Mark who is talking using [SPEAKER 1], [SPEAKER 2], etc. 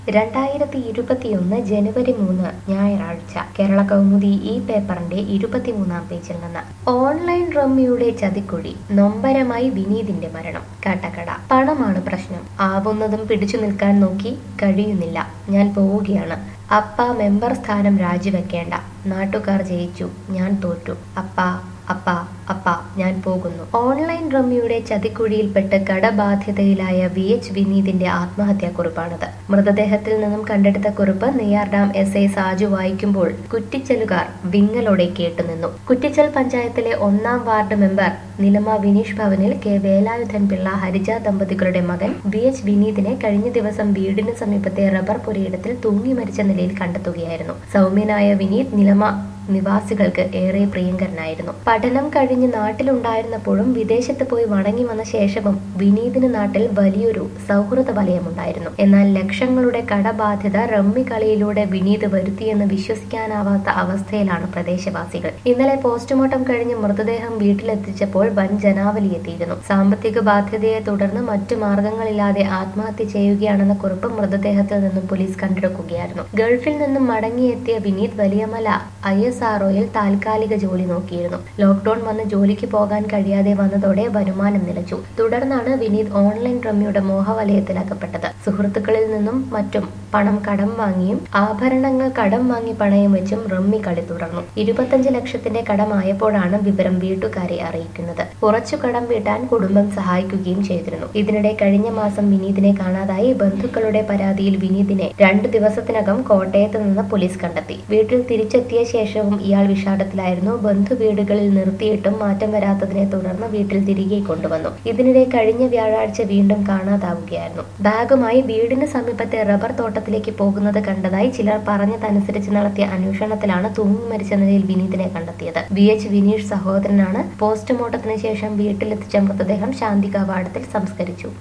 [SPEAKER 1] രണ്ടായിരത്തി ഇരുപത്തിയൊന്ന് ജനുവരി മൂന്ന് ഞായറാഴ്ച കേരള കൗമുദി ഈ പേപ്പറിന്റെ ഇരുപത്തിമൂന്നാം പേജിൽ നിന്ന് ഓൺലൈൻ റമ്മിയുടെ ചതിക്കുഴി നൊമ്പരമായി വിനീതിന്റെ മരണം കാട്ടക്കട പണമാണ് പ്രശ്നം ആവുന്നതും പിടിച്ചു നിൽക്കാൻ നോക്കി കഴിയുന്നില്ല ഞാൻ പോവുകയാണ് അപ്പ മെമ്പർ സ്ഥാനം രാജിവെക്കേണ്ട നാട്ടുകാർ ജയിച്ചു ഞാൻ തോറ്റു അപ്പ അപ്പ അപ്പ ഞാൻ പോകുന്നു ഓൺലൈൻ റമ്മിയുടെ ചതിക്കുഴിയിൽപ്പെട്ട് കടബാധ്യതയിലായ വി എച്ച് വിനീതിന്റെ ആത്മഹത്യാക്കുറിപ്പാണിത് മൃതദേഹത്തിൽ നിന്നും കണ്ടെടുത്ത കുറിപ്പ് Neyyar dam S I Saju വായിക്കുമ്പോൾ കുറ്റിച്ചലുകാർ വിങ്ങലോടെ കേട്ടുനിന്നു കുറ്റിച്ചൽ പഞ്ചായത്തിലെ ഒന്നാം വാർഡ് മെമ്പർ നിലമ വിനീഷ് ഭവനിൽ കെ വേലായുധൻ പിള്ള ഹരിജ ദമ്പതികളുടെ മകൻ വി എച്ച് വിനീതിനെ കഴിഞ്ഞ ദിവസം വീടിന് സമീപത്തെ റബ്ബർ പുരയിടത്തിൽ തൂങ്ങി മരിച്ച നിലയിൽ കണ്ടെത്തുകയായിരുന്നു സൗമ്യനായ വിനീത് നിലമ നിവാസികൾക്ക് ഏറെ പ്രിയങ്കരനായിരുന്നു പഠനം കഴിഞ്ഞ് നാട്ടിലുണ്ടായിരുന്നപ്പോഴും വിദേശത്ത് പോയി മടങ്ങി വന്ന ശേഷവും വിനീതിന് നാട്ടിൽ വലിയൊരു സൗഹൃദ വലയമുണ്ടായിരുന്നു എന്നാൽ ലക്ഷങ്ങളുടെ കടബാധ്യത റമ്മി കളിയിലൂടെ വിനീത് വരുത്തിയെന്ന് വിശ്വസിക്കാനാവാത്ത അവസ്ഥയിലാണ് പ്രദേശവാസികൾ ഇന്നലെ പോസ്റ്റ്മോർട്ടം കഴിഞ്ഞ് മൃതദേഹം വീട്ടിലെത്തിച്ചപ്പോൾ വൻ ജനാവലി എത്തിയിരുന്നു സാമ്പത്തിക ബാധ്യതയെ തുടർന്ന് മറ്റു മാർഗങ്ങളില്ലാതെ ആത്മഹത്യ ചെയ്യുകയാണെന്ന കുറിപ്പ് മൃതദേഹത്തിൽ നിന്നും പോലീസ് കണ്ടെടുക്കുകയായിരുന്നു ഗൾഫിൽ നിന്നും മടങ്ങിയെത്തിയ വിനീത് വലിയമല ഐ എസ് ആർഒയിൽ താൽക്കാലിക ജോലി നോക്കിയിരുന്നു ലോക്ക്ഡൌൺ വന്ന് ജോലിക്ക് പോകാൻ കഴിയാതെ വന്നതോടെ വരുമാനം നിലച്ചു തുടർന്നാണ് വിനീത് ഓൺലൈൻ റമ്മിയുടെ മോഹവലയത്തിലകപ്പെട്ടത് സുഹൃത്തുക്കളിൽ നിന്നും മറ്റും പണം കടം വാങ്ങിയും ആഭരണങ്ങൾ കടം വാങ്ങി പണയം വെച്ചും റമ്മി കളി തുടർന്നു ഇരുപത്തഞ്ച് ലക്ഷത്തിന്റെ കടമായപ്പോഴാണ് വിവരം വീട്ടുകാരെ അറിയിക്കുന്നത് കുറച്ചു കടം വീട്ടാൻ കുടുംബം സഹായിക്കുകയും ചെയ്തിരുന്നു ഇതിനിടെ കഴിഞ്ഞ മാസം വിനീതിനെ കാണാതായി ബന്ധുക്കളുടെ പരാതിയിൽ വിനീതിനെ രണ്ടു ദിവസത്തിനകം കോട്ടയത്ത് നിന്ന് പോലീസ് കണ്ടെത്തി വീട്ടിൽ തിരിച്ചെത്തിയ ശേഷവും ഇയാൾ വിഷാദത്തിലായിരുന്നു ബന്ധു വീടുകളിൽ നിർത്തിയിട്ടും മാറ്റം വരാത്തതിനെ തുടർന്ന് വീട്ടിൽ തിരികെ കൊണ്ടുവന്നു ഇതിനിടെ കഴിഞ്ഞ വ്യാഴാഴ്ച വീണ്ടും കാണാതാവുകയായിരുന്നു ബാഗുമായി വീടിന് സമീപത്തെ റബ്ബർ തോട്ടത്തിലേക്ക് പോകുന്നത് കണ്ടതായി ചിലർ പറഞ്ഞതനുസരിച്ച് നടത്തിയ അന്വേഷണത്തിലാണ് തൂങ്ങി മരിച്ച നിലയിൽ വിനീതിനെ കണ്ടെത്തിയത് വി എച്ച് വിനീഷ് സഹോദരനാണ് പോസ്റ്റ്മോർട്ടത്തിന് ശേഷം വീട്ടിലെത്തിച്ച മൃതദേഹം ശാന്തി കവാടത്തിൽ സംസ്കരിച്ചു